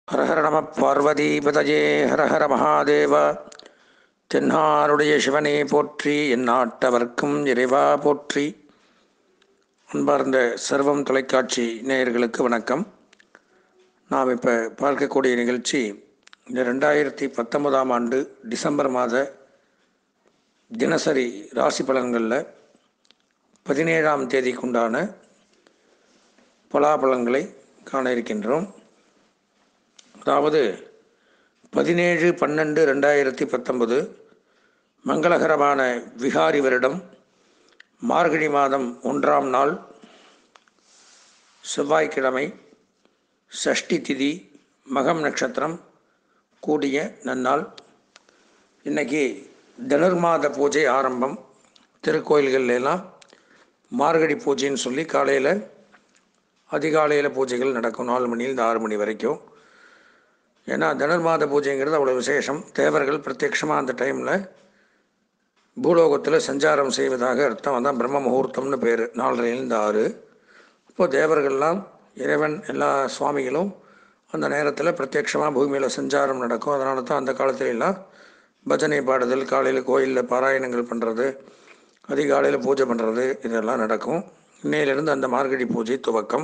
ஹரஹர நம பார்வதிபதயே ஹரஹர மகாதேவ தென்னாருடைய சிவனே போற்றி எந்நாட்டவர்க்கும் இறைவா போற்றி அன்பார்ந்த சர்வம் தொலைக்காட்சி நேயர்களுக்கு வணக்கம் நாம் இப்போ பார்க்கக்கூடிய நிகழ்ச்சி இந்த ரெண்டாயிரத்தி பத்தொன்பதாம் ஆண்டு டிசம்பர் மாத தினசரி ராசி பலன்களில் பதினேழாம் தேதிக்குண்டான பலாபலன்களை காண இருக்கின்றோம் அதாவது பதினேழு பன்னெண்டு ரெண்டாயிரத்தி பத்தொன்பது மங்களகரமான விகாரி வருடம் மார்கழி மாதம் ஒன்றாம் நாள் செவ்வாய்க்கிழமை சஷ்டி திதி மகம் நட்சத்திரம் கூடிய நன்னாள் இன்னைக்கு தனுர்மாத பூஜை ஆரம்பம் திருக்கோயில்கள்ல எல்லாம் மார்கழி பூஜைன்னு சொல்லி காலையில் அதிகாலையில் பூஜைகள் நடக்கும் நாலு மணிலேருந்து ஆறு மணி வரைக்கும் ஏன்னா தனுர்மாத பூஜைங்கிறது அவ்வளோ விசேஷம் தேவர்கள் பிரத்யக்ஷமாக அந்த டைமில் பூலோகத்தில் சஞ்சாரம் செய்வதாக அர்த்தம் அதான் பிரம்ம முகூர்த்தம்னு பேர் நாலரைலேருந்து ஆறு அப்போது தேவர்கள்லாம் இறைவன் எல்லா சுவாமிகளும் அந்த நேரத்தில் பிரத்யக்ஷமாக பூமியில் சஞ்சாரம் நடக்கும் அதனால தான் அந்த காலத்துல எல்லாம் பஜனை பாடுதல் காலையில் கோயிலில் பாராயணங்கள் பண்ணுறது அதிகாலையில் பூஜை பண்ணுறது இதெல்லாம் நடக்கும் இன்னையிலிருந்து அந்த மார்கழி பூஜை துவக்கம்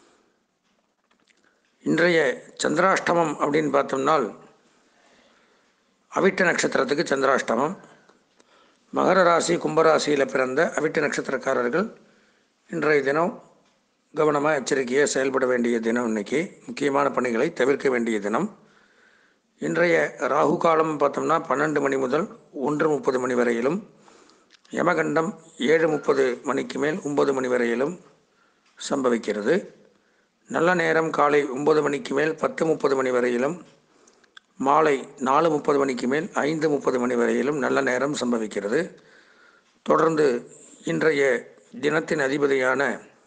இன்றைய சந்திராஷ்டமம் அப்படின்னு பார்த்தோம்னால் அவிட்ட நட்சத்திரத்துக்கு சந்திராஷ்டமம் மகர ராசி கும்பராசியில் பிறந்த அவிட்ட நட்சத்திரக்காரர்கள் இன்றைய தினம் கவனமாக எச்சரிக்கையாக செயல்பட வேண்டிய தினம் இன்னைக்கு முக்கியமான பணிகளை தவிர்க்க வேண்டிய தினம் இன்றைய ராகு காலம் பார்த்தோம்னா பன்னெண்டு மணி முதல் ஒன்று முப்பது மணி வரையிலும் யமகண்டம் ஏழு முப்பது மணிக்கு மேல் ஒன்பது மணி வரையிலும் சம்பவிக்கிறது நல்ல நேரம் காலை ஒன்பது மணிக்கு மேல் பத்து முப்பது மணி வரையிலும் மாலை நாலு முப்பது மணிக்கு மேல் ஐந்து முப்பது மணி வரையிலும் நல்ல நேரம் சம்பவிக்கிறது தொடர்ந்து இன்றைய தினத்தின் அதிபதியான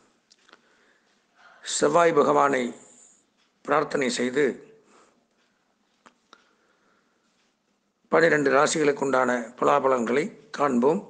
செவ்வாய் பகவானை பிரார்த்தனை செய்து பனிரெண்டு ராசிகளுக்குண்டான பலாபலன்களை காண்போம்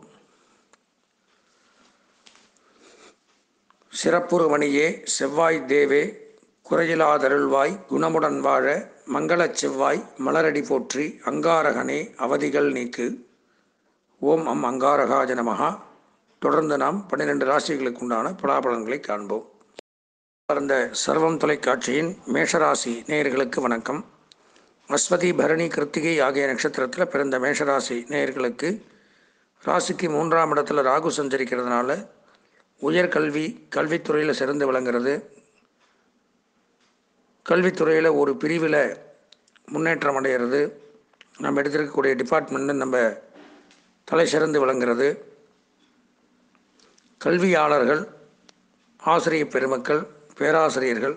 சிறப்புறுமணியே செவ்வாய் தேவே குறையிலாதருள்வாய் குணமுடன் வாழ மங்களச் செவ்வாய் மலரடி போற்றி அங்காரகனே அவதிகள் நீக்கு ஓம் அம் அங்காரகாஜ நமகா தொடர்ந்து நாம் பன்னிரெண்டு ராசிகளுக்குண்டான பலாபலன்களை காண்போம் அந்த சர்வம் தொலைக்காட்சியின் மேஷராசி நேயர்களுக்கு வணக்கம் அஸ்வதி பரணி கிருத்திகை ஆகிய நட்சத்திரத்தில் பிறந்த மேஷராசி நேயர்களுக்கு ராசிக்கு மூன்றாம் இடத்துல ராகு சஞ்சரிக்கிறதுனால உயர்கல்வி கல்வித்துறையில் சிறந்து விளங்குறது கல்வித்துறையில் ஒரு பிரிவில் முன்னேற்றம் அடைகிறது நம்ம எடுத்திருக்கக்கூடிய டிபார்ட்மெண்ட்டு நம்ம தலை சிறந்து விளங்குறது கல்வியாளர்கள் ஆசிரியர் பெருமக்கள் பேராசிரியர்கள்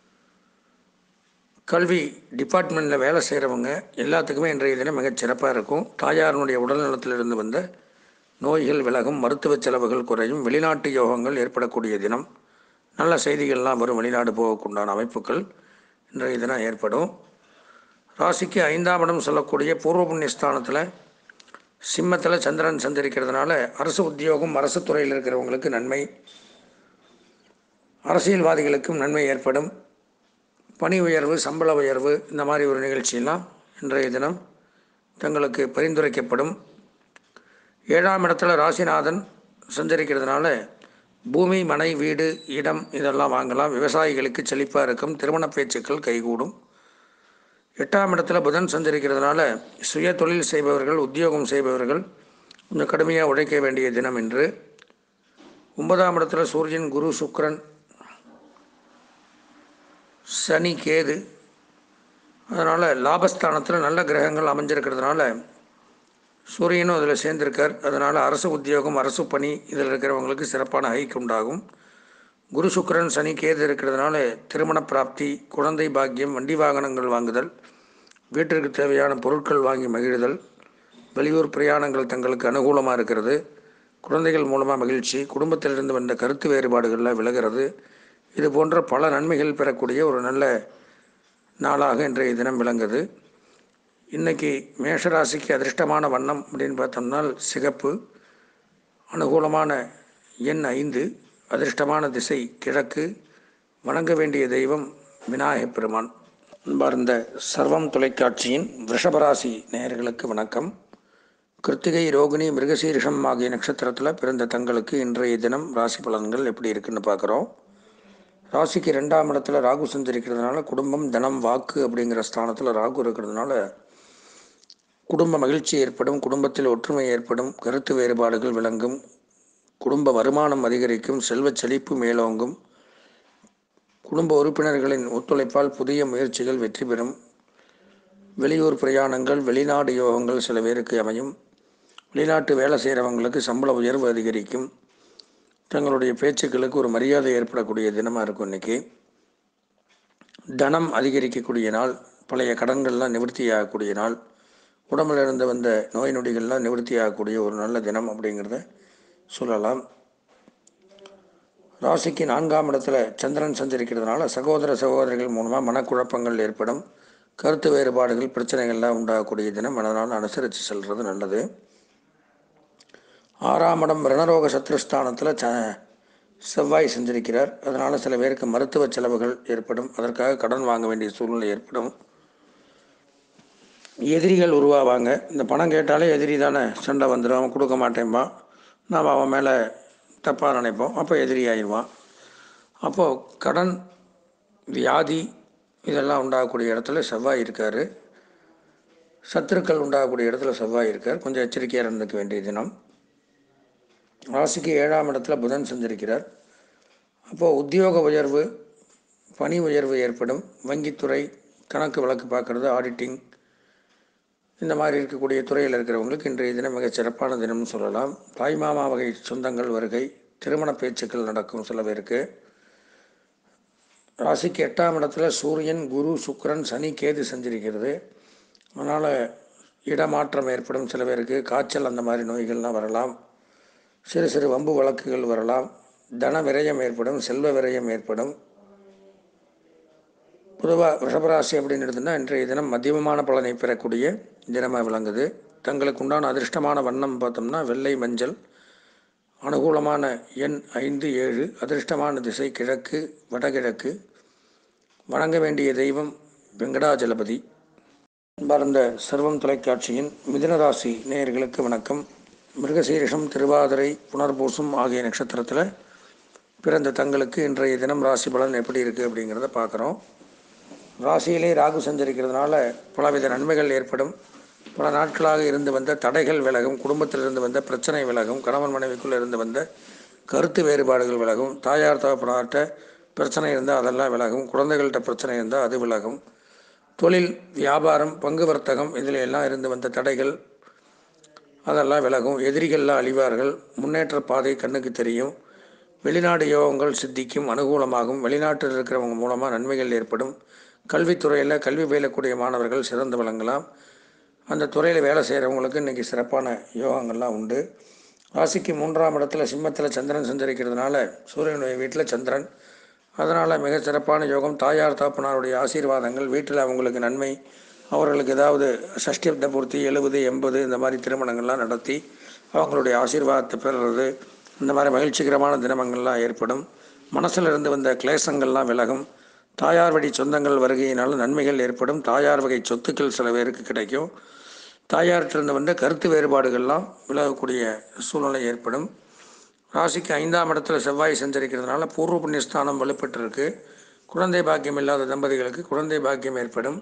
கல்வி டிபார்ட்மெண்ட்டில் வேலை செய்கிறவங்க எல்லாத்துக்குமே இன்றைய தினம் மிகச் சிறப்பாக இருக்கும் தாயாரினுடைய உடல்நலத்திலிருந்து வந்த நோய்கள் விலகும் மருத்துவ செலவுகள் குறையும் வெளிநாட்டு யோகங்கள் ஏற்படக்கூடிய தினம் நல்ல செய்திகள்லாம் வரும் வெளிநாடு போகக்குண்டான அமைப்புகள் இன்றைய தினம் ஏற்படும் ராசிக்கு ஐந்தாம் இடம் சொல்லக்கூடிய பூர்வ புண்ணியஸ்தானத்தில் சிம்மத்தில் சந்திரன் சந்திரிக்கிறதுனால அரசு உத்தியோகம் அரசு துறையில் இருக்கிறவங்களுக்கு நன்மை அரசியல்வாதிகளுக்கும் நன்மை ஏற்படும் பணி உயர்வு சம்பள உயர்வு இந்த மாதிரி ஒரு நிகழ்ச்சியெல்லாம் இன்றைய தினம் தங்களுக்கு பரிந்துரைக்கப்படும் ஏழாம் இடத்துல ராசிநாதன் சஞ்சரிக்கிறதுனால பூமி மனை வீடு இடம் இதெல்லாம் வாங்கலாம் விவசாயிகளுக்கு செழிப்பாக இருக்கும் திருமண பேச்சுக்கள் கைகூடும் எட்டாம் இடத்துல புதன் சஞ்சரிக்கிறதுனால சுய தொழில் செய்பவர்கள் உத்தியோகம் செய்பவர்கள் கொஞ்சம் கடுமையாக உழைக்க வேண்டிய தினம் என்று ஒன்பதாம் இடத்துல சூரியன் குரு சுக்கரன் சனி கேது அதனால் லாபஸ்தானத்தில் நல்ல கிரகங்கள் அமைஞ்சிருக்கிறதுனால சூரியனும் அதில் சேர்ந்திருக்கார் அதனால் அரசு உத்தியோகம் அரசு பணி இதில் இருக்கிறவங்களுக்கு சிறப்பான ஹைக் உண்டாகும் குரு சுக்கரன் சனி கேது இருக்கிறதுனால திருமண பிராப்தி குழந்தை பாக்கியம் வண்டி வாகனங்கள் வாங்குதல் வீட்டிற்கு தேவையான பொருட்கள் வாங்கி மகிழுதல் வெளியூர் பிரயாணங்கள் தங்களுக்கு அனுகூலமாக இருக்கிறது குழந்தைகள் மூலமாக மகிழ்ச்சி குடும்பத்திலிருந்து வந்த கருத்து வேறுபாடுகளில் விலகிறது இது போன்ற பல நன்மைகள் பெறக்கூடிய ஒரு நல்ல நாளாக இன்றைய தினம் விளங்குது இன்றைக்கி மேஷராசிக்கு அதிர்ஷ்டமான வண்ணம் அப்படின்னு பார்த்தோம்னால் சிகப்பு அனுகூலமான எண் ஐந்து அதிர்ஷ்டமான திசை கிழக்கு வணங்க வேண்டிய தெய்வம் விநாயகப் பெருமான் அன்பார்ந்த சர்வம் தொலைக்காட்சியின் விஷபராசி நேயர்களுக்கு வணக்கம் கிருத்திகை ரோகிணி மிருகசீரிஷம் ஆகிய நட்சத்திரத்தில் பிறந்த தங்களுக்கு இன்றைய தினம் ராசி பலன்கள் எப்படி இருக்குன்னு பார்க்குறோம் ராசிக்கு ரெண்டாம் இடத்துல ராகு சஞ்சரிக்கிறதுனால குடும்பம் தனம் வாக்கு அப்படிங்கிற ஸ்தானத்தில் ராகு இருக்கிறதுனால குடும்ப மகிழ்ச்சி ஏற்படும் குடும்பத்தில் ஒற்றுமை ஏற்படும் கருத்து வேறுபாடுகள் விளங்கும் குடும்ப வருமானம் அதிகரிக்கும் செல்வச் செழிப்பு மேலோங்கும் குடும்ப உறுப்பினர்களின் ஒத்துழைப்பால் புதிய முயற்சிகள் வெற்றி பெறும் வெளியூர் பிரயாணங்கள் வெளிநாடு யோகங்கள் சில பேருக்கு அமையும் வெளிநாட்டு வேலை செய்கிறவங்களுக்கு சம்பள உயர்வு அதிகரிக்கும் தங்களுடைய பேச்சுக்களுக்கு ஒரு மரியாதை ஏற்படக்கூடிய தினமாக இருக்கும் இன்னைக்கு தனம் அதிகரிக்கக்கூடிய நாள் பழைய கடன்கள்லாம் நிவர்த்தி ஆகக்கூடிய நாள் உடம்புல இருந்து வந்த நோய் நொடிகள்லாம் நிவர்த்தி ஆகக்கூடிய ஒரு நல்ல தினம் அப்படிங்கிறத சொல்லலாம் ராசிக்கு நான்காம் இடத்துல சந்திரன் சஞ்சரிக்கிறதுனால சகோதர சகோதரிகள் மூலமாக மனக்குழப்பங்கள் ஏற்படும் கருத்து வேறுபாடுகள் பிரச்சனைகள்லாம் உண்டாகக்கூடிய தினம் அதனால் அனுசரித்து செல்வது நல்லது ஆறாம் இடம் ரணரோக சத்ருஸ்தானத்தில் ச செவ்வாய் சஞ்சரிக்கிறார் அதனால் சில பேருக்கு மருத்துவ செலவுகள் ஏற்படும் அதற்காக கடன் வாங்க வேண்டிய சூழ்நிலை ஏற்படும் எதிரிகள் உருவாவாங்க இந்த பணம் கேட்டாலே எதிரி தானே சண்டை வந்துடும் அவன் கொடுக்க மாட்டேன்பான் நாம் அவன் மேலே தப்பாக நினைப்போம் அப்போ எதிரி ஆயிடுவான் அப்போது கடன் வியாதி இதெல்லாம் உண்டாகக்கூடிய இடத்துல செவ்வாய் இருக்கார் சத்துருக்கள் உண்டாகக்கூடிய இடத்துல செவ்வாய் இருக்கார் கொஞ்சம் எச்சரிக்கையாக இருந்துக்க வேண்டிய தினம் ராசிக்கு ஏழாம் இடத்துல புதன் சஞ்சரிக்கிறார் அப்போது உத்தியோக உயர்வு பணி உயர்வு ஏற்படும் வங்கித்துறை கணக்கு வழக்கு பார்க்குறது ஆடிட்டிங் இந்த மாதிரி இருக்கக்கூடிய துறையில் இருக்கிறவங்களுக்கு இன்றைய தினம் மிகச் சிறப்பான தினம்னு சொல்லலாம் தாய்மாமா வகை சொந்தங்கள் வருகை திருமண பேச்சுக்கள் நடக்கும் சில பேருக்கு ராசிக்கு எட்டாம் இடத்துல சூரியன் குரு சுக்கிரன் சனி கேது செஞ்சிருக்கிறது அதனால் இடமாற்றம் ஏற்படும் சில பேருக்கு காய்ச்சல் அந்த மாதிரி நோய்கள்லாம் வரலாம் சிறு சிறு வம்பு வழக்குகள் வரலாம் தன விரயம் ஏற்படும் செல்வ விரயம் ஏற்படும் பொதுவாக ரிஷபராசி அப்படின்னு எடுத்துன்னா இன்றைய தினம் மத்தியமமான பலனை பெறக்கூடிய தினமாக விளங்குது தங்களுக்கு உண்டான அதிர்ஷ்டமான வண்ணம் பார்த்தோம்னா வெள்ளை மஞ்சள் அனுகூலமான எண் ஐந்து ஏழு அதிர்ஷ்டமான திசை கிழக்கு வடகிழக்கு வணங்க வேண்டிய தெய்வம் வெங்கடாஜலபதி பரந்த சர்வம் தொலைக்காட்சியின் மிதுனராசி நேயர்களுக்கு வணக்கம் மிருகசீரிஷம் திருவாதிரை புனர்பூசம் ஆகிய நட்சத்திரத்தில் பிறந்த தங்களுக்கு இன்றைய தினம் ராசி பலன் எப்படி இருக்குது அப்படிங்கிறத பார்க்குறோம் ராசியிலே ராகு சஞ்சரிக்கிறதுனால பலவித நன்மைகள் ஏற்படும் பல நாட்களாக இருந்து வந்த தடைகள் விலகும் குடும்பத்திலிருந்து வந்த பிரச்சனை விலகும் கணவன் மனைவிக்குள்ளே இருந்து வந்த கருத்து வேறுபாடுகள் விலகும் தாயார் தகப்பனார்ட்ட பிரச்சனை இருந்தால் அதெல்லாம் விலகும் குழந்தைகள்கிட்ட பிரச்சனை இருந்தால் அது விலகும் தொழில் வியாபாரம் பங்கு வர்த்தகம் இதில் எல்லாம் இருந்து வந்த தடைகள் அதெல்லாம் விலகும் எதிரிகள்லாம் அழிவார்கள் முன்னேற்ற பாதை கண்ணுக்கு தெரியும் வெளிநாடு யோகங்கள் சித்திக்கும் அனுகூலமாகும் வெளிநாட்டில் இருக்கிறவங்க மூலமாக நன்மைகள் ஏற்படும் கல்வித்துறையில் கல்வி பயிலக்கூடிய மாணவர்கள் சிறந்து விளங்கலாம் அந்த துறையில் வேலை செய்கிறவங்களுக்கு இன்றைக்கி சிறப்பான யோகங்கள்லாம் உண்டு ராசிக்கு மூன்றாம் இடத்துல சிம்மத்தில் சந்திரன் சஞ்சரிக்கிறதுனால சூரியனுடைய வீட்டில் சந்திரன் அதனால் மிக சிறப்பான யோகம் தாயார் தாப்பனாருடைய ஆசீர்வாதங்கள் வீட்டில் அவங்களுக்கு நன்மை அவர்களுக்கு ஏதாவது சஷ்டிப்த பூர்த்தி எழுபது எண்பது இந்த மாதிரி திருமணங்கள்லாம் நடத்தி அவங்களுடைய ஆசீர்வாதத்தை பெறுறது இந்த மாதிரி மகிழ்ச்சிகரமான தினமங்கள்லாம் ஏற்படும் மனசில் இருந்து வந்த கிளேசங்கள்லாம் விலகும் தாயார் வழி சொந்தங்கள் வருகையினால் நன்மைகள் ஏற்படும் தாயார் வகை சொத்துக்கள் சில பேருக்கு கிடைக்கும் தாயார்கிட்ட வந்த கருத்து வேறுபாடுகள்லாம் விலகக்கூடிய சூழ்நிலை ஏற்படும் ராசிக்கு ஐந்தாம் இடத்துல செவ்வாய் சஞ்சரிக்கிறதுனால பூர்வ புண்ணியஸ்தானம் வலுப்பட்டிருக்கு குழந்தை பாக்கியம் இல்லாத தம்பதிகளுக்கு குழந்தை பாக்கியம் ஏற்படும்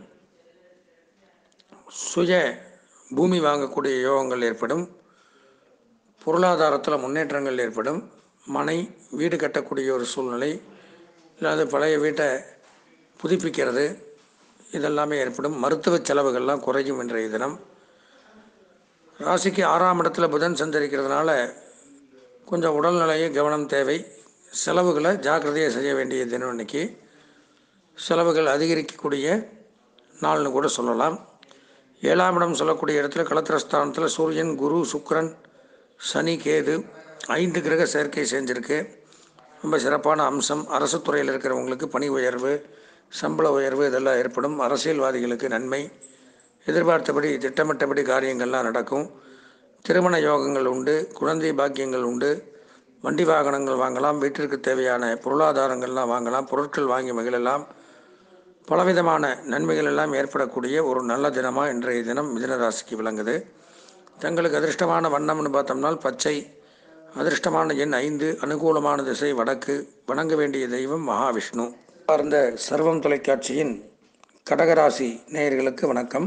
சுய பூமி வாங்கக்கூடிய யோகங்கள் ஏற்படும் பொருளாதாரத்தில் முன்னேற்றங்கள் ஏற்படும் மனை வீடு கட்டக்கூடிய ஒரு சூழ்நிலை இல்லாத பழைய வீட்டை புதுப்பிக்கிறது இதெல்லாமே ஏற்படும் மருத்துவ செலவுகள்லாம் குறையும் இன்றைய தினம் ராசிக்கு ஆறாம் இடத்துல புதன் சஞ்சரிக்கிறதுனால கொஞ்சம் உடல்நிலையை கவனம் தேவை செலவுகளை ஜாக்கிரதையாக செய்ய வேண்டிய தினம் இன்னைக்கு செலவுகள் அதிகரிக்கக்கூடிய நாள்னு கூட சொல்லலாம் ஏழாம் இடம் சொல்லக்கூடிய இடத்துல களத்திரஸ்தானத்தில் சூரியன் குரு சுக்கிரன் சனி கேது ஐந்து கிரக சேர்க்கை செஞ்சுருக்கு ரொம்ப சிறப்பான அம்சம் அரசு துறையில் இருக்கிறவங்களுக்கு பணி உயர்வு சம்பள உயர்வு இதெல்லாம் ஏற்படும் அரசியல்வாதிகளுக்கு நன்மை எதிர்பார்த்தபடி திட்டமிட்டபடி காரியங்கள்லாம் நடக்கும் திருமண யோகங்கள் உண்டு குழந்தை பாக்கியங்கள் உண்டு வண்டி வாகனங்கள் வாங்கலாம் வீட்டிற்கு தேவையான பொருளாதாரங்கள்லாம் வாங்கலாம் பொருட்கள் வாங்கி மகிழலாம் பலவிதமான நன்மைகள் எல்லாம் ஏற்படக்கூடிய ஒரு நல்ல தினமாக இன்றைய தினம் மிதுன ராசிக்கு விளங்குது தங்களுக்கு அதிர்ஷ்டமான வண்ணம்னு பார்த்தோம்னா பச்சை அதிர்ஷ்டமான எண் ஐந்து அனுகூலமான திசை வடக்கு வணங்க வேண்டிய தெய்வம் மகாவிஷ்ணு சார்ந்த சர்வம் தொலைக்காட்சியின் கடகராசி நேயர்களுக்கு வணக்கம்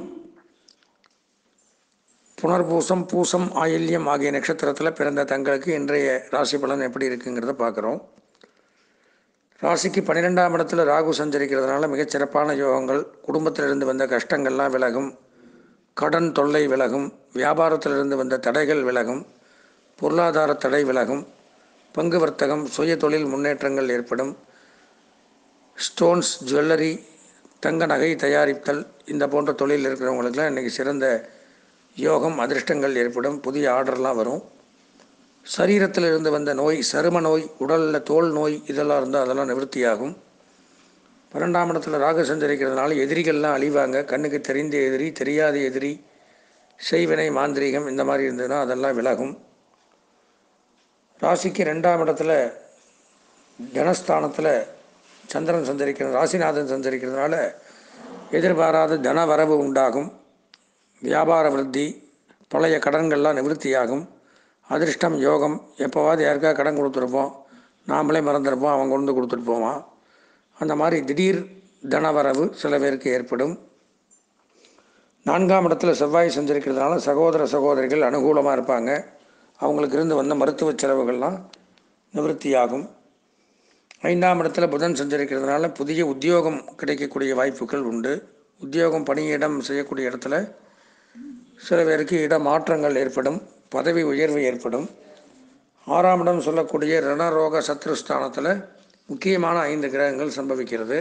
புனர்பூசம் பூசம் ஆயில்யம் ஆகிய நட்சத்திரத்தில் பிறந்த தங்களுக்கு இன்றைய ராசி பலன் எப்படி இருக்குங்கிறத பார்க்குறோம் ராசிக்கு பன்னிரெண்டாம் இடத்துல ராகு சஞ்சரிக்கிறதுனால மிகச் சிறப்பான யோகங்கள் குடும்பத்திலிருந்து வந்த கஷ்டங்கள்லாம் விலகும் கடன் தொல்லை விலகும் வியாபாரத்திலிருந்து வந்த தடைகள் விலகும் பொருளாதார தடை விலகும் பங்கு வர்த்தகம் சுய தொழில் முன்னேற்றங்கள் ஏற்படும் ஸ்டோன்ஸ் ஜுவல்லரி தங்க நகை தயாரித்தல் இந்த போன்ற தொழில் இருக்கிறவங்களுக்கெல்லாம் இன்றைக்கி சிறந்த யோகம் அதிர்ஷ்டங்கள் ஏற்படும் புதிய ஆர்டர்லாம் வரும் சரீரத்தில் இருந்து வந்த நோய் சரும நோய் உடலில் தோல் நோய் இதெல்லாம் இருந்தால் அதெல்லாம் நிவர்த்தியாகும் பன்னெண்டாம் இடத்துல ராகு சஞ்சரிக்கிறதுனால எதிரிகள்லாம் அழிவாங்க கண்ணுக்கு தெரிந்த எதிரி தெரியாத எதிரி செய்வினை மாந்திரீகம் இந்த மாதிரி இருந்ததுன்னா அதெல்லாம் விலகும் ராசிக்கு ரெண்டாம் இடத்துல தனஸ்தானத்தில் சந்திரன் சஞ்சரிக்கிறது ராசிநாதன் சஞ்சரிக்கிறதுனால எதிர்பாராத தன வரவு உண்டாகும் வியாபார விருத்தி பழைய கடன்கள்லாம் நிவர்த்தியாகும் அதிர்ஷ்டம் யோகம் எப்போவாது யாருக்காவது கடன் கொடுத்துருப்போம் நாமளே மறந்துருப்போம் அவன் கொண்டு வந்து கொடுத்துட்டு போவான் அந்த மாதிரி திடீர் தனவரவு சில பேருக்கு ஏற்படும் நான்காம் இடத்துல செவ்வாய் சஞ்சரிக்கிறதுனால சகோதர சகோதரிகள் அனுகூலமாக இருப்பாங்க அவங்களுக்கு இருந்து வந்த மருத்துவ செலவுகள்லாம் நிவர்த்தியாகும் ஐந்தாம் இடத்துல புதன் சஞ்சரிக்கிறதுனால புதிய உத்தியோகம் கிடைக்கக்கூடிய வாய்ப்புகள் உண்டு உத்தியோகம் பணியிடம் செய்யக்கூடிய இடத்துல சில பேருக்கு இட மாற்றங்கள் ஏற்படும் பதவி உயர்வு ஏற்படும் ஆறாம் இடம் சொல்லக்கூடிய ரணரோக சத்ருஸ்தானத்தில் முக்கியமான ஐந்து கிரகங்கள் சம்பவிக்கிறது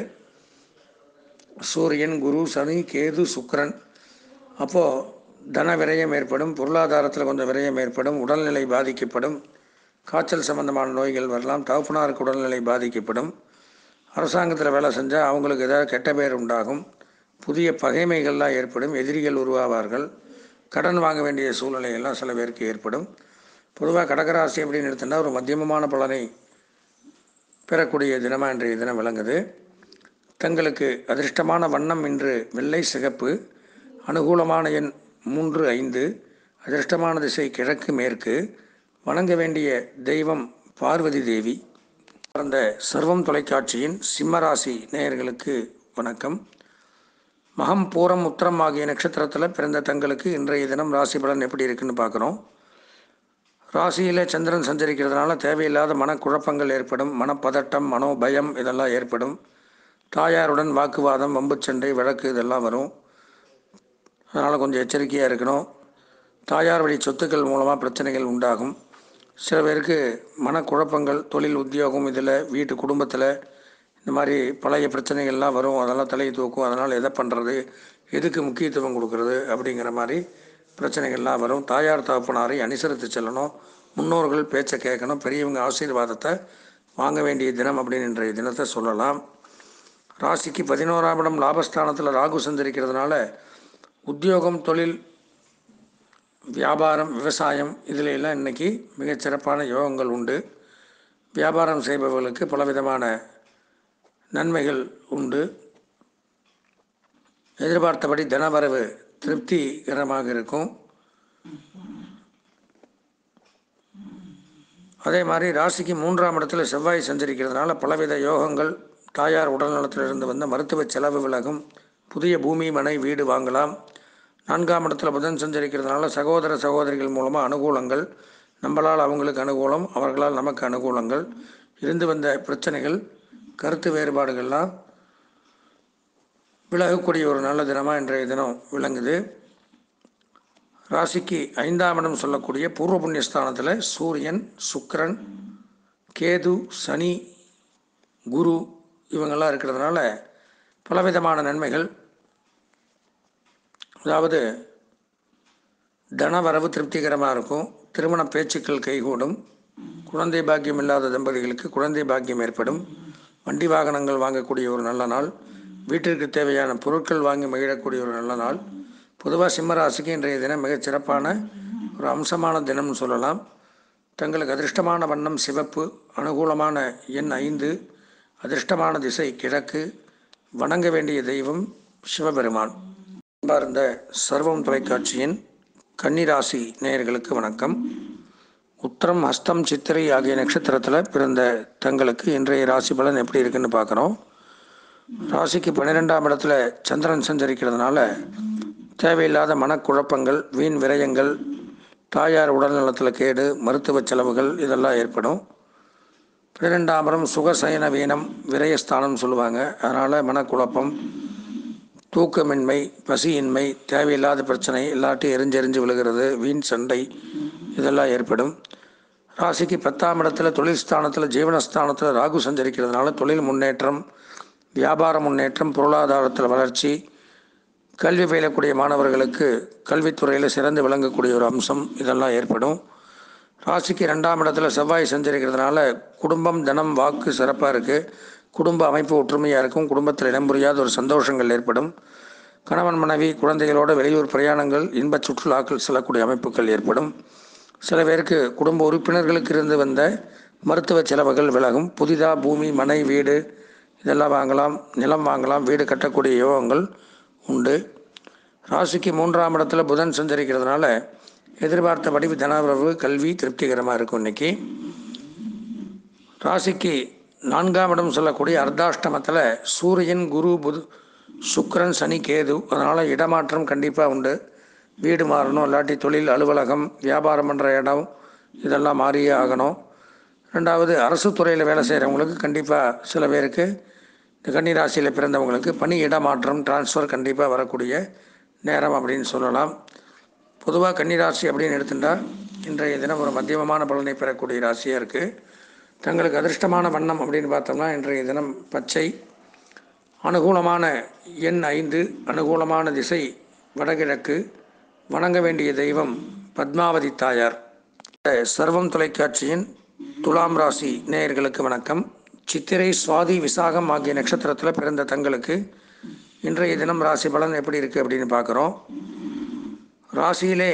சூரியன் குரு சனி கேது சுக்கிரன் அப்போது தன விரயம் ஏற்படும் பொருளாதாரத்தில் கொஞ்சம் விரயம் ஏற்படும் உடல்நிலை பாதிக்கப்படும் காய்ச்சல் சம்பந்தமான நோய்கள் வரலாம் தகப்பனாருக்கு உடல்நிலை பாதிக்கப்படும் அரசாங்கத்தில் வேலை செஞ்சால் அவங்களுக்கு ஏதாவது கெட்ட பேர் உண்டாகும் புதிய பகைமைகள்லாம் ஏற்படும் எதிரிகள் உருவாவார்கள் கடன் வாங்க வேண்டிய சூழ்நிலைகள்லாம் சில பேருக்கு ஏற்படும் பொதுவாக கடகராசி அப்படின்னு எடுத்துட்டா ஒரு மத்தியமமான பலனை பெறக்கூடிய தினமாக இன்றைய தினம் விளங்குது தங்களுக்கு அதிர்ஷ்டமான வண்ணம் இன்று வெள்ளை சிகப்பு அனுகூலமான எண் மூன்று ஐந்து அதிர்ஷ்டமான திசை கிழக்கு மேற்கு வணங்க வேண்டிய தெய்வம் பார்வதி தேவி அந்த சர்வம் தொலைக்காட்சியின் சிம்மராசி நேயர்களுக்கு வணக்கம் மகம் பூரம் உத்திரம் ஆகிய நட்சத்திரத்தில் பிறந்த தங்களுக்கு இன்றைய தினம் ராசி பலன் எப்படி இருக்குன்னு பார்க்குறோம் ராசியில் சந்திரன் சஞ்சரிக்கிறதுனால தேவையில்லாத மனக்குழப்பங்கள் ஏற்படும் மனப்பதட்டம் மனோபயம் இதெல்லாம் ஏற்படும் தாயாருடன் வாக்குவாதம் வம்புச்சண்டை வழக்கு இதெல்லாம் வரும் அதனால் கொஞ்சம் எச்சரிக்கையாக இருக்கணும் தாயார் வழி சொத்துக்கள் மூலமாக பிரச்சனைகள் உண்டாகும் சில பேருக்கு மனக்குழப்பங்கள் தொழில் உத்தியோகம் இதில் வீட்டு குடும்பத்தில் இந்த மாதிரி பழைய பிரச்சனைகள்லாம் வரும் அதெல்லாம் தலையை தூக்கும் அதனால் எதை பண்ணுறது எதுக்கு முக்கியத்துவம் கொடுக்கறது அப்படிங்கிற மாதிரி பிரச்சனைகள்லாம் வரும் தாயார் தகப்பனாரை அனுசரித்து செல்லணும் முன்னோர்கள் பேச்சை கேட்கணும் பெரியவங்க ஆசீர்வாதத்தை வாங்க வேண்டிய தினம் அப்படின்னு இன்றைய தினத்தை சொல்லலாம் ராசிக்கு பதினோராம் இடம் லாபஸ்தானத்தில் ராகு சஞ்சரிக்கிறதுனால உத்தியோகம் தொழில் வியாபாரம் விவசாயம் இதில் எல்லாம் இன்றைக்கி மிகச்சிறப்பான யோகங்கள் உண்டு வியாபாரம் செய்பவர்களுக்கு பலவிதமான நன்மைகள் உண்டு எதிர்பார்த்தபடி தனவரவு திருப்திகரமாக இருக்கும் அதே மாதிரி ராசிக்கு மூன்றாம் இடத்துல செவ்வாய் சஞ்சரிக்கிறதுனால பலவித யோகங்கள் தாயார் உடல்நலத்திலிருந்து வந்த மருத்துவ செலவு விலகும் புதிய பூமி மனை வீடு வாங்கலாம் நான்காம் இடத்துல புதன் சஞ்சரிக்கிறதுனால சகோதர சகோதரிகள் மூலமாக அனுகூலங்கள் நம்மளால் அவங்களுக்கு அனுகூலம் அவர்களால் நமக்கு அனுகூலங்கள் இருந்து வந்த பிரச்சனைகள் கருத்து வேறுபாடுகள்லாம் விலகக்கூடிய ஒரு நல்ல தினமாக இன்றைய தினம் விளங்குது ராசிக்கு ஐந்தாம் இடம் சொல்லக்கூடிய பூர்வ புண்ணியஸ்தானத்தில் சூரியன் சுக்கிரன் கேது சனி குரு இவங்கெல்லாம் இருக்கிறதுனால பலவிதமான நன்மைகள் அதாவது தனவரவு திருப்திகரமாக இருக்கும் திருமண பேச்சுக்கள் கைகூடும் குழந்தை பாக்கியம் இல்லாத தம்பதிகளுக்கு குழந்தை பாக்கியம் ஏற்படும் வண்டி வாகனங்கள் வாங்கக்கூடிய ஒரு நல்ல நாள் வீட்டிற்கு தேவையான பொருட்கள் வாங்கி மகிழக்கூடிய ஒரு நல்ல நாள் பொதுவாக சிம்மராசிக்கு இன்றைய தினம் மிகச் சிறப்பான ஒரு அம்சமான தினம்னு சொல்லலாம் தங்களுக்கு அதிர்ஷ்டமான வண்ணம் சிவப்பு அனுகூலமான எண் ஐந்து அதிர்ஷ்டமான திசை கிழக்கு வணங்க வேண்டிய தெய்வம் சிவபெருமான் அன்பார்ந்த சர்வம் தொலைக்காட்சியின் கன்னிராசி நேயர்களுக்கு வணக்கம் உத்தரம் ஹஸ்தம் சித்திரை ஆகிய நட்சத்திரத்தில் பிறந்த தங்களுக்கு இன்றைய ராசி பலன் எப்படி இருக்குன்னு பார்க்குறோம் ராசிக்கு பன்னிரெண்டாம் இடத்துல சந்திரன் சஞ்சரிக்கிறதுனால தேவையில்லாத மனக்குழப்பங்கள் வீண் விரயங்கள் தாயார் உடல்நலத்தில் கேடு மருத்துவ செலவுகள் இதெல்லாம் ஏற்படும் பன்னிரெண்டாம் இடம் சுகசயன வீணம் விரயஸ்தானம் சொல்லுவாங்க அதனால் மனக்குழப்பம் தூக்கமின்மை பசியின்மை தேவையில்லாத பிரச்சனை எல்லாட்டையும் எரிஞ்செறிஞ்சு விழுகிறது வீண் சண்டை இதெல்லாம் ஏற்படும் ராசிக்கு பத்தாம் இடத்துல தொழில் ஸ்தானத்தில் ஜீவனஸ்தானத்தில் ராகு சஞ்சரிக்கிறதுனால தொழில் முன்னேற்றம் வியாபார முன்னேற்றம் பொருளாதாரத்தில் வளர்ச்சி கல்வி பயிலக்கூடிய மாணவர்களுக்கு கல்வித்துறையில் சிறந்து விளங்கக்கூடிய ஒரு அம்சம் இதெல்லாம் ஏற்படும் ராசிக்கு ரெண்டாம் இடத்துல செவ்வாய் சஞ்சரிக்கிறதுனால குடும்பம் தனம் வாக்கு சிறப்பாக இருக்குது குடும்ப அமைப்பு ஒற்றுமையாக இருக்கும் குடும்பத்தில் இடம் புரியாத ஒரு சந்தோஷங்கள் ஏற்படும் கணவன் மனைவி குழந்தைகளோட வெளியூர் பிரயாணங்கள் இன்பச் சுற்றுலாக்கள் செல்லக்கூடிய அமைப்புகள் ஏற்படும் சில பேருக்கு குடும்ப உறுப்பினர்களுக்கு இருந்து வந்த மருத்துவ செலவுகள் விலகும் புதிதாக பூமி மனை வீடு இதெல்லாம் வாங்கலாம் நிலம் வாங்கலாம் வீடு கட்டக்கூடிய யோகங்கள் உண்டு ராசிக்கு மூன்றாம் இடத்துல புதன் சஞ்சரிக்கிறதுனால எதிர்பார்த்தபடி தனவரவு கல்வி திருப்திகரமாக இருக்கும் இன்னைக்கு ராசிக்கு நான்காம் இடம் சொல்லக்கூடிய அர்த்தாஷ்டமத்தில் சூரியன் குரு புது சுக்கிரன் சனி கேது அதனால் இடமாற்றம் கண்டிப்பாக உண்டு வீடு மாறணும் இல்லாட்டி தொழில் அலுவலகம் வியாபாரம் பண்ணுற இடம் இதெல்லாம் மாறியே ஆகணும் ரெண்டாவது அரசு துறையில் வேலை செய்கிறவங்களுக்கு கண்டிப்பாக சில பேருக்கு இந்த கன்னிராசியில் பிறந்தவங்களுக்கு பணி இடமாற்றம் டிரான்ஸ்ஃபர் கண்டிப்பாக வரக்கூடிய நேரம் அப்படின்னு சொல்லலாம் பொதுவாக கன்னிராசி அப்படின்னு எடுத்துட்டால் இன்றைய தினம் ஒரு மத்தியமமான பலனை பெறக்கூடிய ராசியாக இருக்குது தங்களுக்கு அதிர்ஷ்டமான வண்ணம் அப்படின்னு பார்த்தோம்னா இன்றைய தினம் பச்சை அனுகூலமான எண் ஐந்து அனுகூலமான திசை வடகிழக்கு வணங்க வேண்டிய தெய்வம் பத்மாவதி தாயார் சர்வம் தொலைக்காட்சியின் துலாம் ராசி நேயர்களுக்கு வணக்கம் சித்திரை சுவாதி விசாகம் ஆகிய நட்சத்திரத்தில் பிறந்த தங்களுக்கு இன்றைய தினம் ராசி பலன் எப்படி இருக்குது அப்படின்னு பார்க்குறோம் ராசியிலே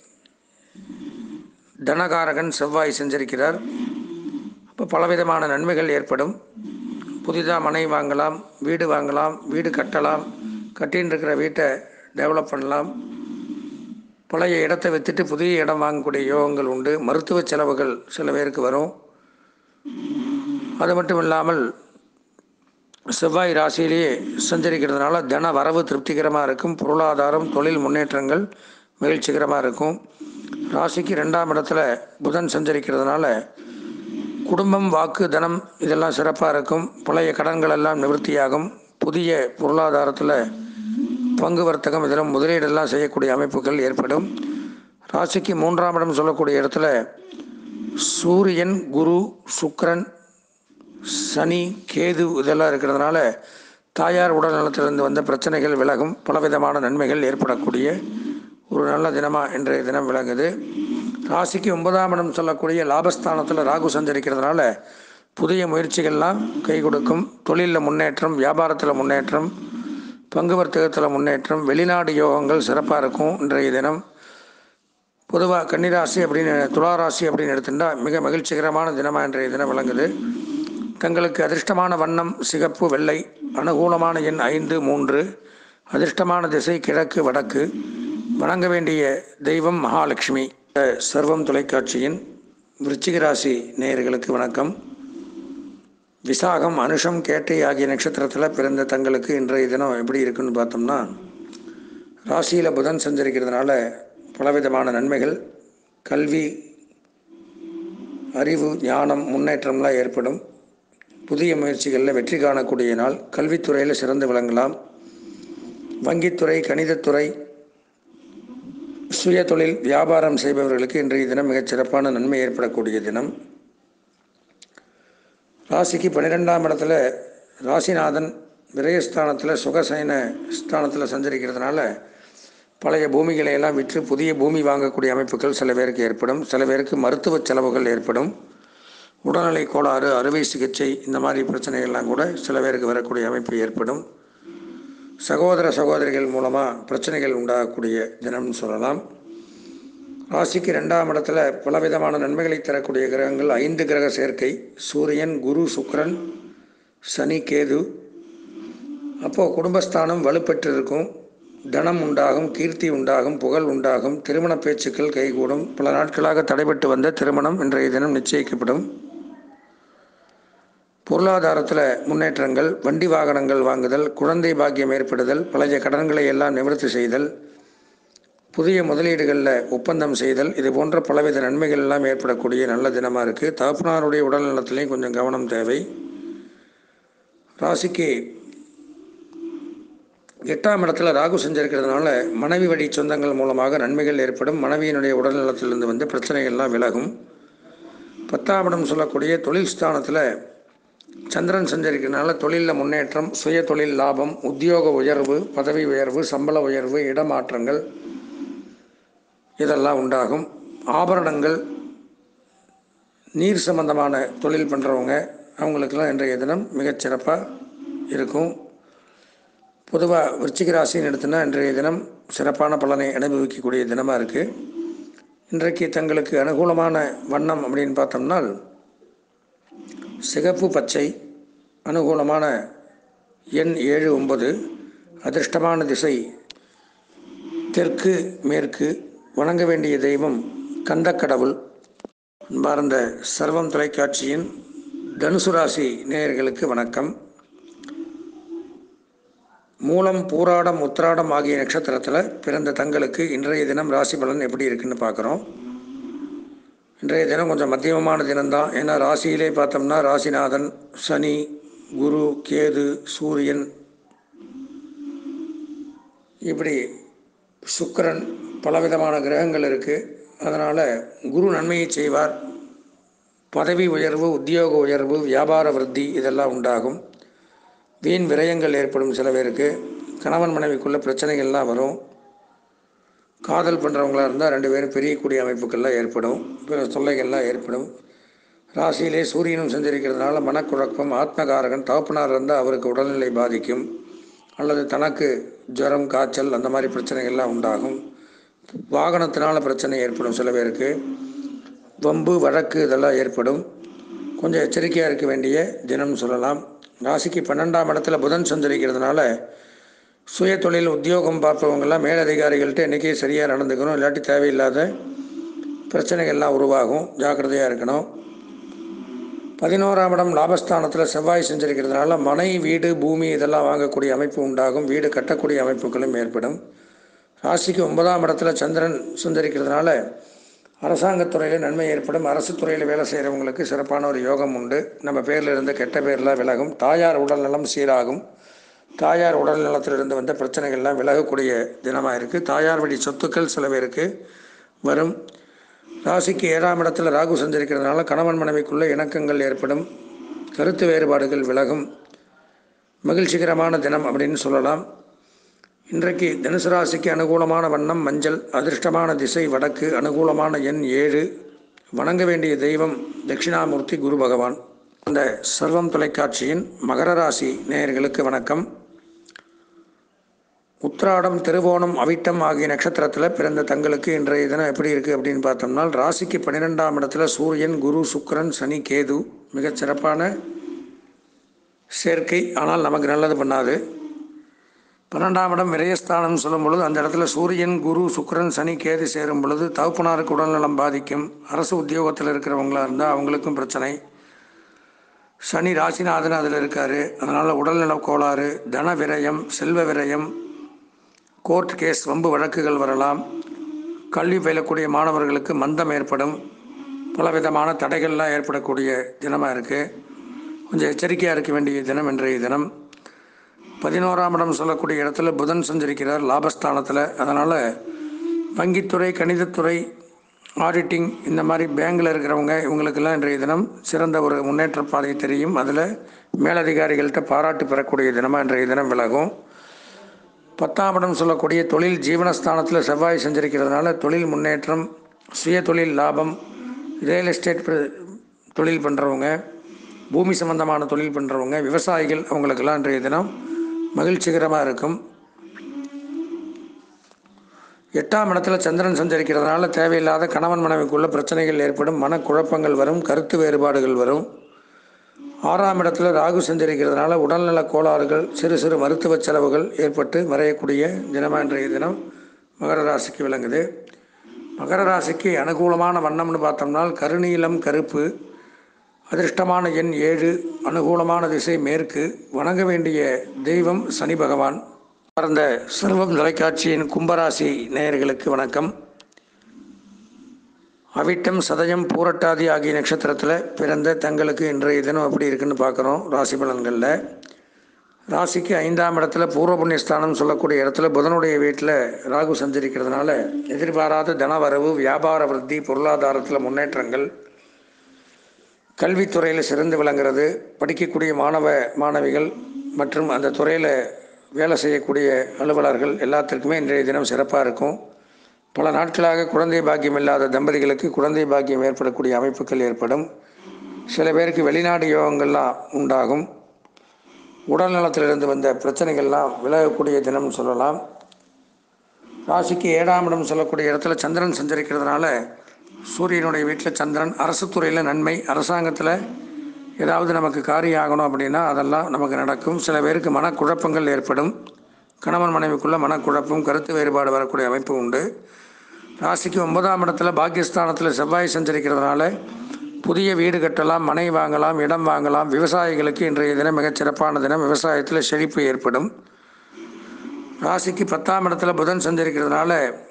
தனகாரகன் செவ்வாய் செஞ்சிருக்கிறார் அப்போ பலவிதமான நன்மைகள் ஏற்படும் புதிதாக மனை வாங்கலாம் வீடு வாங்கலாம் வீடு கட்டலாம் கட்டின்னு இருக்கிற வீட்டை டெவலப் பண்ணலாம் பழைய இடத்தை விற்றுட்டு புதிய இடம் வாங்கக்கூடிய யோகங்கள் உண்டு மருத்துவ செலவுகள் சில பேருக்கு வரும் அது மட்டும் இல்லாமல் செவ்வாய் ராசியிலேயே சஞ்சரிக்கிறதுனால தன வரவு திருப்திகரமாக இருக்கும் பொருளாதாரம் தொழில் முன்னேற்றங்கள் மகிழ்ச்சிகரமாக இருக்கும் ராசிக்கு ரெண்டாம் இடத்துல புதன் சஞ்சரிக்கிறதுனால குடும்பம் வாக்கு தனம் இதெல்லாம் சிறப்பாக இருக்கும் பழைய கடன்கள் எல்லாம் நிவர்த்தியாகும் புதிய பொருளாதாரத்தில் பங்கு வர்த்தகம் இதெல்லாம் முதலீடெல்லாம் செய்யக்கூடிய அமைப்புகள் ஏற்படும் ராசிக்கு மூன்றாம் இடம் சொல்லக்கூடிய இடத்துல சூரியன் குரு சுக்கிரன் சனி கேது இதெல்லாம் இருக்கிறதுனால தாயார் உடல் நலத்திலிருந்து வந்த பிரச்சனைகள் விலகும் பலவிதமான நன்மைகள் ஏற்படக்கூடிய ஒரு நல்ல தினமாக இன்றைய தினம் விளங்குது ராசிக்கு ஒன்பதாம் இடம் சொல்லக்கூடிய லாபஸ்தானத்தில் ராகு சஞ்சரிக்கிறதுனால புதிய முயற்சிகள்லாம் கை கொடுக்கும் தொழிலில் முன்னேற்றம் வியாபாரத்தில் முன்னேற்றம் பங்கு வர்த்தகத்தில் முன்னேற்றம் வெளிநாடு யோகங்கள் சிறப்பாக இருக்கும் இன்றைய தினம் பொதுவாக கன்னிராசி அப்படின்னு துளாராசி அப்படின்னு எடுத்துட்டா மிக மகிழ்ச்சிகரமான தினமாக இன்றைய தினம் விளங்குது தங்களுக்கு அதிர்ஷ்டமான வண்ணம் சிகப்பு வெள்ளை அனுகூலமான எண் ஐந்து மூன்று அதிர்ஷ்டமான திசை கிழக்கு வடக்கு வணங்க வேண்டிய தெய்வம் மகாலட்சுமி சர்வம் தொலைக்காட்சியின் விருச்சிக ராசி நேயர்களுக்கு வணக்கம் விசாகம் அனுஷம் கேட்டை ஆகிய நட்சத்திரத்தில் பிறந்த தங்களுக்கு இன்றைய தினம் எப்படி இருக்குன்னு பார்த்தோம்னா ராசியில் புதன் சஞ்சரிக்கிறதுனால பலவிதமான நன்மைகள் கல்வி அறிவு ஞானம் முன்னேற்றம்லாம் ஏற்படும் புதிய முயற்சிகளில் வெற்றி காணக்கூடிய நாள் கல்வித்துறையில் சிறந்து விளங்கலாம் வங்கித்துறை கணிதத்துறை சுய தொழில் வியாபாரம் செய்பவர்களுக்கு இன்றைய தினம் மிகச் சிறப்பான நன்மை ஏற்படக்கூடிய தினம் ராசிக்கு பன்னிரெண்டாம் இடத்துல ராசிநாதன் விரயஸ்தானத்தில் சுகசயன ஸ்தானத்தில் சஞ்சரிக்கிறதுனால பழைய பூமிகளை எல்லாம் விற்று புதிய பூமி வாங்கக்கூடிய அமைப்புகள் சில பேருக்கு ஏற்படும் சில பேருக்கு மருத்துவ செலவுகள் ஏற்படும் உடல்நிலை கோளாறு அறுவை சிகிச்சை இந்த மாதிரி பிரச்சனைகள்லாம் கூட சில பேருக்கு வரக்கூடிய அமைப்பு ஏற்படும் சகோதர சகோதரிகள் மூலமாக பிரச்சனைகள் உண்டாகக்கூடிய தினம்னு சொல்லலாம் ராசிக்கு ரெண்டாம் இடத்துல பலவிதமான நன்மைகளை தரக்கூடிய கிரகங்கள் ஐந்து கிரக சேர்க்கை சூரியன் குரு சுக்கிரன் சனி கேது அப்போது குடும்பஸ்தானம் வலுப்பெற்று இருக்கும் தனம் உண்டாகும் கீர்த்தி உண்டாகும் புகழ் உண்டாகும் திருமண பேச்சுக்கள் கைகூடும் பல நாட்களாக தடைபட்டு வந்த திருமணம் இன்றைய தினம் நிச்சயிக்கப்படும் பொருளாதாரத்தில் முன்னேற்றங்கள் வண்டி வாகனங்கள் வாங்குதல் குழந்தை பாக்கியம் ஏற்படுதல் பழைய கடன்களை எல்லாம் நிவர்த்தி செய்தல் புதிய முதலீடுகளில் ஒப்பந்தம் செய்தல் இது போன்ற பலவித நன்மைகள் எல்லாம் ஏற்படக்கூடிய நல்ல தினமாக இருக்குது தகப்பனாருடைய உடல் நலத்திலையும் கொஞ்சம் கவனம் தேவை ராசிக்கு எட்டாம் இடத்துல ராகு செஞ்சிருக்கிறதுனால மனைவி வழி சொந்தங்கள் மூலமாக நன்மைகள் ஏற்படும் மனைவியினுடைய உடல்நலத்திலிருந்து வந்து பிரச்சனைகள்லாம் விலகும் பத்தாம் இடம் சொல்லக்கூடிய தொழில் ஸ்தானத்தில் சந்திரன் செஞ்சிருக்கிறதுனால தொழிலில் முன்னேற்றம் சுய தொழில் லாபம் உத்தியோக உயர்வு பதவி உயர்வு சம்பள உயர்வு இடமாற்றங்கள் இதெல்லாம் உண்டாகும் ஆபரணங்கள் நீர் சம்பந்தமான தொழில் பண்ணுறவங்க அவங்களுக்கெல்லாம் இன்றைய தினம் மிகச்சிறப்பாக இருக்கும் பொதுவாக விருச்சிக ராசின்னு எடுத்தோன்னா இன்றைய தினம் சிறப்பான பலனை அனுபவிக்கக்கூடிய தினமாக இருக்குது இன்றைக்கு தங்களுக்கு அனுகூலமான வண்ணம் அப்படின்னு பார்த்தோம்னால் சிகப்பு பச்சை அனுகூலமான எண் ஏழு ஒன்பது அதிர்ஷ்டமான திசை தெற்கு மேற்கு வணங்க வேண்டிய தெய்வம் கந்தக்கடவுள் அன்பார்ந்த சர்வம் தொலைக்காட்சியின் தனுசு ராசி நேயர்களுக்கு வணக்கம் மூலம் பூராடம் உத்திராடம் ஆகிய நட்சத்திரத்தில் பிறந்த தங்களுக்கு இன்றைய தினம் ராசி பலன் எப்படி இருக்குன்னு பார்க்குறோம் இன்றைய தினம் கொஞ்சம் மத்தியமமான தினம்தான் ஏன்னா ராசியிலே பார்த்தோம்னா ராசிநாதன் சனி குரு கேது சூரியன் இப்படி சுக்கிரன் பலவிதமான கிரகங்கள் இருக்குது அதனால் குரு நன்மையை செய்வார் பதவி உயர்வு உத்தியோக உயர்வு வியாபார விருத்தி இதெல்லாம் உண்டாகும் வீண் விரயங்கள் ஏற்படும் சில பேருக்கு கணவன் மனைவிக்குள்ள பிரச்சனைகள்லாம் வரும் காதல் பண்ணுறவங்களா இருந்தால் ரெண்டு பேரும் பிரியக்கூடிய அமைப்புகள்லாம் ஏற்படும் பிற தொல்லைகள்லாம் ஏற்படும் ராசியிலே சூரியனும் செஞ்சிருக்கிறதுனால மனக்குழப்பம் ஆத்மகாரகன் தகப்பனார் இருந்தால் அவருக்கு உடல்நிலை பாதிக்கும் அல்லது தனக்கு ஜுரம் காய்ச்சல் அந்த மாதிரி பிரச்சனைகள்லாம் உண்டாகும் வாகனத்தினால பிரச்சனை ஏற்படும் சில பேருக்கு வம்பு வழக்கு இதெல்லாம் ஏற்படும் கொஞ்சம் எச்சரிக்கையாக இருக்க வேண்டிய தினம்னு சொல்லலாம் ராசிக்கு பன்னெண்டாம் இடத்துல புதன் சஞ்சரிக்கிறதுனால சுய தொழில் உத்தியோகம் பார்ப்பவங்கெல்லாம் மேலதிகாரிகள்கிட்ட என்றைக்கே சரியாக நடந்துக்கணும் இல்லாட்டி தேவையில்லாத பிரச்சனைகள்லாம் உருவாகும் ஜாக்கிரதையாக இருக்கணும் பதினோராம் இடம் லாபஸ்தானத்தில் செவ்வாய் செஞ்சிருக்கிறதுனால மனை வீடு பூமி இதெல்லாம் வாங்கக்கூடிய அமைப்பு உண்டாகும் வீடு கட்டக்கூடிய அமைப்புகளும் ஏற்படும் ராசிக்கு ஒன்பதாம் இடத்துல சந்திரன் சுந்தரிக்கிறதுனால அரசாங்கத்துறையில் நன்மை ஏற்படும் அரசு துறையில் வேலை செய்கிறவங்களுக்கு சிறப்பான ஒரு யோகம் உண்டு நம்ம பேரில் இருந்து கெட்ட பேர்லாம் விலகும் தாயார் உடல்நலம் சீராகும் தாயார் உடல் நலத்திலிருந்து வந்த பிரச்சனைகள்லாம் விலகக்கூடிய தினமாக இருக்குது தாயார் வழி சொத்துக்கள் சில பேருக்கு வரும் ராசிக்கு ஏழாம் இடத்துல ராகு சஞ்சரிக்கிறதுனால கணவன் மனைவிக்குள்ள இணக்கங்கள் ஏற்படும் கருத்து வேறுபாடுகள் விலகும் மகிழ்ச்சிகரமான தினம் அப்படின்னு சொல்லலாம் இன்றைக்கு தனுசு ராசிக்கு அனுகூலமான வண்ணம் மஞ்சள் அதிர்ஷ்டமான திசை வடக்கு அனுகூலமான எண் ஏழு வணங்க வேண்டிய தெய்வம் தட்சிணாமூர்த்தி குரு பகவான் இந்த சர்வம் தொலைக்காட்சியின் மகர ராசி நேயர்களுக்கு வணக்கம் உத்திராடம் திருவோணம் அவிட்டம் ஆகிய நட்சத்திரத்தில் பிறந்த தங்களுக்கு இன்றைய தினம் எப்படி இருக்குது அப்படின்னு பார்த்தோம்னா ராசிக்கு பன்னிரெண்டாம் இடத்துல சூரியன் குரு சுக்கிரன் சனி கேது மிகச் சிறப்பான சேர்க்கை ஆனால் நமக்கு நல்லது பண்ணாது பன்னெண்டாம் இடம் விரயஸ்தானம் சொல்லும் பொழுது அந்த இடத்துல சூரியன் குரு சுக்கிரன் சனி கேது சேரும் பொழுது தகப்பனாருக்கு உடல்நலம் பாதிக்கும் அரசு உத்தியோகத்தில் இருக்கிறவங்களா இருந்தால் அவங்களுக்கும் பிரச்சனை சனி ராசிநாதன் அதில் இருக்கார் அதனால் உடல்நலக் கோளாறு தன விரயம் செல்வ விரயம் கோர்ட் கேஸ் வம்பு வழக்குகள் வரலாம் கல்வி பயிலக்கூடிய மாணவர்களுக்கு மந்தம் ஏற்படும் பலவிதமான தடைகள்லாம் ஏற்படக்கூடிய தினமாக இருக்குது கொஞ்சம் எச்சரிக்கையாக இருக்க வேண்டிய தினம் இன்றைய தினம் பதினோராம் இடம் சொல்லக்கூடிய இடத்துல புதன் சஞ்சரிக்கிறார் லாபஸ்தானத்தில் அதனால் வங்கித்துறை கணிதத்துறை ஆடிட்டிங் இந்த மாதிரி பேங்கில் இருக்கிறவங்க இவங்களுக்கெல்லாம் இன்றைய தினம் சிறந்த ஒரு முன்னேற்ற பாதை தெரியும் அதில் மேலதிகாரிகள்கிட்ட பாராட்டு பெறக்கூடிய தினமாக இன்றைய தினம் விலகும் பத்தாம் இடம் சொல்லக்கூடிய தொழில் ஜீவனஸ்தானத்தில் செவ்வாய் செஞ்சிருக்கிறதுனால தொழில் முன்னேற்றம் சுய தொழில் லாபம் ரியல் எஸ்டேட் பிர- தொழில் பண்ணுறவங்க பூமி சம்பந்தமான தொழில் பண்ணுறவங்க விவசாயிகள் அவங்களுக்கெல்லாம் இன்றைய தினம் மகிழ்ச்சிகரமாக இருக்கும் எட்டாம் இடத்துல சந்திரன் சஞ்சரிக்கிறதுனால தேவையில்லாத கணவன் மனைவிக்குள்ள பிரச்சனைகள் ஏற்படும் மனக்குழப்பங்கள் வரும் கருத்து வேறுபாடுகள் வரும் ஆறாம் இடத்துல ராகு சஞ்சரிக்கிறதுனால உடல்நல கோளாறுகள் சிறு சிறு மருத்துவ செலவுகள் ஏற்பட்டு மறையக்கூடிய தினமாக இன்றைய தினம் மகர ராசிக்கு விளங்குது மகர ராசிக்கு அனுகூலமான வண்ணம்னு பார்த்தோம்னால் கருநீலம் கருப்பு அதிர்ஷ்டமான எண் ஏழு அனுகூலமான திசை மேற்கு வணங்க வேண்டிய தெய்வம் சனி பகவான் பறந்த செல்வம் தொலைக்காட்சியின் கும்பராசி நேயர்களுக்கு வணக்கம் அவிட்டம் சதயம் பூரட்டாதி ஆகிய நட்சத்திரத்தில் பிறந்த தங்களுக்கு இன்றைய தினம் எப்படி இருக்குன்னு பார்க்குறோம் ராசி பலன்களில் ராசிக்கு ஐந்தாம் இடத்துல பூர்வ புண்ணியஸ்தானம் சொல்லக்கூடிய இடத்துல புதனுடைய வீட்டில் ராகு சஞ்சரிக்கிறதுனால எதிர்பாராத தனவரவு வியாபார விருத்தி பொருளாதாரத்தில் முன்னேற்றங்கள் கல்வித்துறையில் சிறந்து விளங்குறது படிக்கக்கூடிய மாணவ மாணவிகள் மற்றும் அந்த துறையில் வேலை செய்யக்கூடிய அலுவலர்கள் எல்லாத்திற்குமே இன்றைய தினம் சிறப்பாக இருக்கும் பல நாட்களாக குழந்தை பாக்கியம் இல்லாத தம்பதிகளுக்கு குழந்தை பாக்கியம் ஏற்படக்கூடிய அமைப்புகள் ஏற்படும் சில பேருக்கு வெளிநாடு யோகங்கள்லாம் உண்டாகும் உடல் நலத்திலிருந்து வந்த பிரச்சனைகள்லாம் விலகக்கூடிய தினம்னு சொல்லலாம் ராசிக்கு ஏழாம் இடம் சொல்லக்கூடிய இடத்துல சந்திரன் சஞ்சரிக்கிறதுனால சூரியனுடைய வீட்டில் சந்திரன் அரசு துறையில் நன்மை அரசாங்கத்தில் ஏதாவது நமக்கு காரியம் ஆகணும் அப்படின்னா அதெல்லாம் நமக்கு நடக்கும் சில பேருக்கு மனக்குழப்பங்கள் ஏற்படும் கணவன் மனைவிக்குள்ள மனக்குழப்பம் கருத்து வேறுபாடு வரக்கூடிய அமைப்பு உண்டு ராசிக்கு ஒன்பதாம் இடத்துல பாக்கியஸ்தானத்தில் செவ்வாய் சஞ்சரிக்கிறதுனால புதிய வீடு கட்டலாம் மனை வாங்கலாம் இடம் வாங்கலாம் விவசாயிகளுக்கு இன்றைய தினம் மிகச் சிறப்பான தினம் விவசாயத்தில் செழிப்பு ஏற்படும் ராசிக்கு பத்தாம் இடத்துல புதன் சஞ்சரிக்கிறதுனால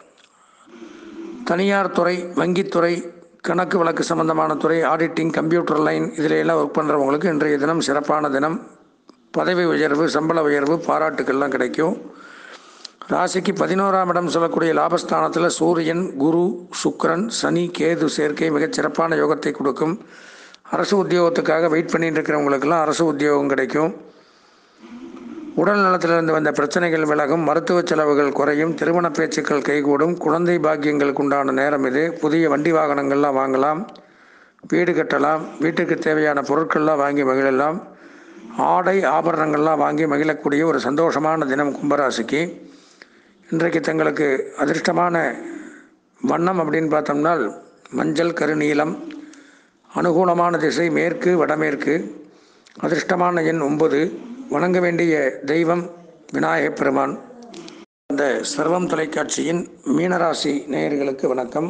தனியார் துறை வங்கித்துறை கணக்கு வழக்கு சம்பந்தமான துறை ஆடிட்டிங் கம்ப்யூட்டர் லைன் இதில் எல்லாம் ஒர்க் பண்ணுறவங்களுக்கு இன்றைய தினம் சிறப்பான தினம் பதவி உயர்வு சம்பள உயர்வு பாராட்டுக்கள்லாம் கிடைக்கும் ராசிக்கு பதினோராம் இடம் சொல்லக்கூடிய லாபஸ்தானத்தில் சூரியன் குரு சுக்கிரன் சனி கேது சேர்க்கை மிகச் சிறப்பான யோகத்தை கொடுக்கும் அரசு உத்தியோகத்துக்காக வெயிட் பண்ணிட்டு இருக்கிறவங்களுக்கெல்லாம் அரசு உத்தியோகம் கிடைக்கும் உடல் நலத்திலிருந்து வந்த பிரச்சனைகள் விலகும் மருத்துவ செலவுகள் குறையும் திருமண பேச்சுக்கள் கைகூடும் குழந்தை பாக்கியங்களுக்கு உண்டான நேரம் இது புதிய வண்டி வாகனங்கள்லாம் வாங்கலாம் வீடு கட்டலாம் வீட்டுக்கு தேவையான பொருட்கள்லாம் வாங்கி மகிழலாம் ஆடை ஆபரணங்கள்லாம் வாங்கி மகிழக்கூடிய ஒரு சந்தோஷமான தினம் கும்பராசிக்கு இன்றைக்கு தங்களுக்கு அதிர்ஷ்டமான வண்ணம் அப்படின்னு பார்த்தோம்னால் மஞ்சள் கருநீலம் அனுகூலமான திசை மேற்கு வடமேற்கு அதிர்ஷ்டமான எண் ஒன்பது வணங்க வேண்டிய தெய்வம் விநாயகப் பெருமான் அந்த சர்வம் தொலைக்காட்சியின் மீனராசி நேயர்களுக்கு வணக்கம்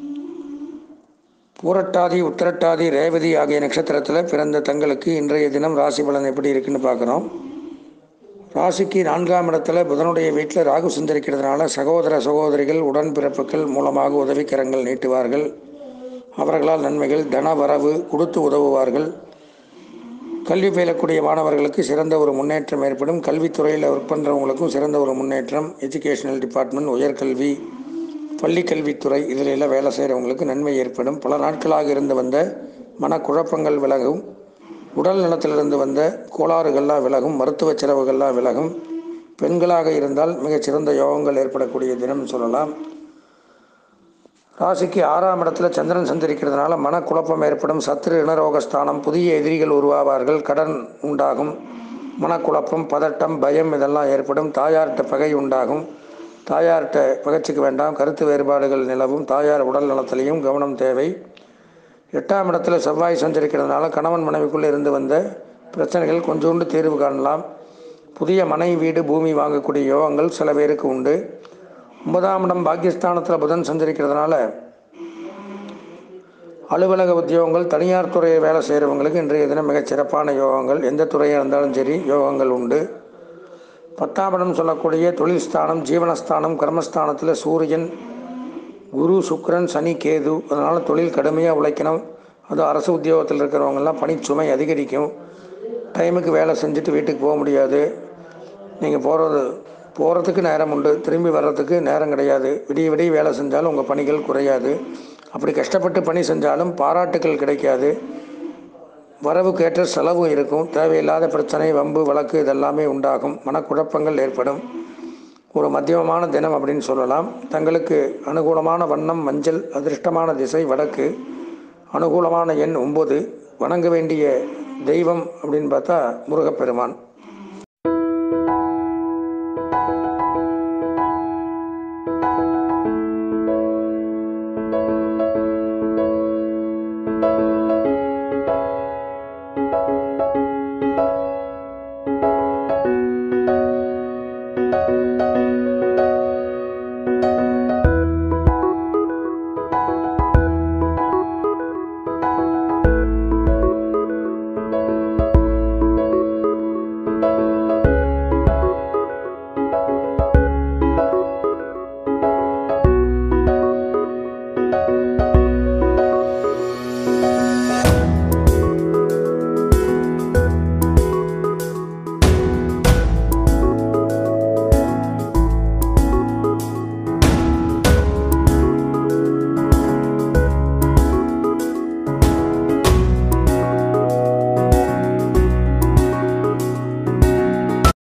பூரட்டாதி உத்திரட்டாதி ரேவதி ஆகிய நட்சத்திரத்தில் பிறந்த தங்களுக்கு இன்றைய தினம் ராசி பலன் எப்படி இருக்குன்னு பார்க்குறோம் ராசிக்கு நான்காம் இடத்துல புதனுடைய வீட்டில் ராகு சஞ்சரிக்கிறதுனால சகோதர சகோதரிகள் உடன்பிறப்புகள் மூலமாக உதவிக்கரங்கள் நீட்டுவார்கள் அவர்களால் நன்மைகள் தன வரவு கொடுத்து உதவுவார்கள் கல்வி பயிலக்கூடிய மாணவர்களுக்கு சிறந்த ஒரு முன்னேற்றம் ஏற்படும் கல்வித்துறையில் ஒர்க் பண்ணுறவங்களுக்கும் சிறந்த ஒரு முன்னேற்றம் எஜுகேஷனல் டிபார்ட்மெண்ட் உயர்கல்வி பள்ளிக்கல்வித்துறை இதில் எல்லாம் வேலை செய்கிறவங்களுக்கு நன்மை ஏற்படும் பல நாட்களாக இருந்து வந்த மனக்குழப்பங்கள் விலகும் உடல் நலத்திலிருந்து வந்த கோளாறுகள்லாம் விலகும் மருத்துவ செலவுகள்லாம் விலகும் பெண்களாக இருந்தால் மிகச்சிறந்த யோகங்கள் ஏற்படக்கூடிய தினம் சொல்லலாம் ராசிக்கு ஆறாம் இடத்துல சந்திரன் சந்திரிக்கிறதுனால மனக்குழப்பம் ஏற்படும் சத்ரு இனரோகஸ்தானம் புதிய எதிரிகள் உருவாவார்கள் கடன் உண்டாகும் மனக்குழப்பம் பதட்டம் பயம் இதெல்லாம் ஏற்படும் தாயார்கிட்ட பகை உண்டாகும் தாயார்கிட்ட பகைச்சிக்க வேண்டாம் கருத்து வேறுபாடுகள் நிலவும் தாயார் உடல் நலத்திலையும் கவனம் தேவை எட்டாம் இடத்துல செவ்வாய் சஞ்சரிக்கிறதுனால கணவன் மனைவிக்குள்ளே இருந்து வந்த பிரச்சனைகள் கொஞ்சோண்டு தீர்வு காணலாம் புதிய மனை வீடு பூமி வாங்கக்கூடிய யோகங்கள் சில பேருக்கு உண்டு ஒன்பதாம் இடம் பாக்கியஸ்தானத்தில் புதன் சஞ்சரிக்கிறதுனால அலுவலக உத்தியோகங்கள் தனியார் துறையை வேலை செய்கிறவங்களுக்கு இன்றைய தினம் மிகச் சிறப்பான யோகங்கள் எந்த துறையாக இருந்தாலும் சரி யோகங்கள் உண்டு பத்தாம் இடம் சொல்லக்கூடிய தொழில் ஸ்தானம் ஜீவனஸ்தானம் கர்மஸ்தானத்தில் சூரியன் குரு சுக்கிரன் சனி கேது அதனால் தொழில் கடுமையாக உழைக்கணும் அது அரசு உத்தியோகத்தில் இருக்கிறவங்கெல்லாம் பணிச்சுமை அதிகரிக்கும் டைமுக்கு வேலை செஞ்சுட்டு வீட்டுக்கு போக முடியாது நீங்கள் போகிறது போகிறதுக்கு நேரம் உண்டு திரும்பி வர்றதுக்கு நேரம் கிடையாது விடிய விடிய வேலை செஞ்சாலும் உங்கள் பணிகள் குறையாது அப்படி கஷ்டப்பட்டு பணி செஞ்சாலும் பாராட்டுக்கள் கிடைக்காது வரவுக்கேற்ற செலவு இருக்கும் தேவையில்லாத பிரச்சனை வம்பு வழக்கு இதெல்லாமே உண்டாகும் மனக்குழப்பங்கள் ஏற்படும் ஒரு மத்தியமமான தினம் அப்படின்னு சொல்லலாம் தங்களுக்கு அனுகூலமான வண்ணம் மஞ்சள் அதிர்ஷ்டமான திசை வடக்கு அனுகூலமான எண் ஒம்பது வணங்க வேண்டிய தெய்வம் அப்படின்னு பார்த்தா முருகப்பெருமான்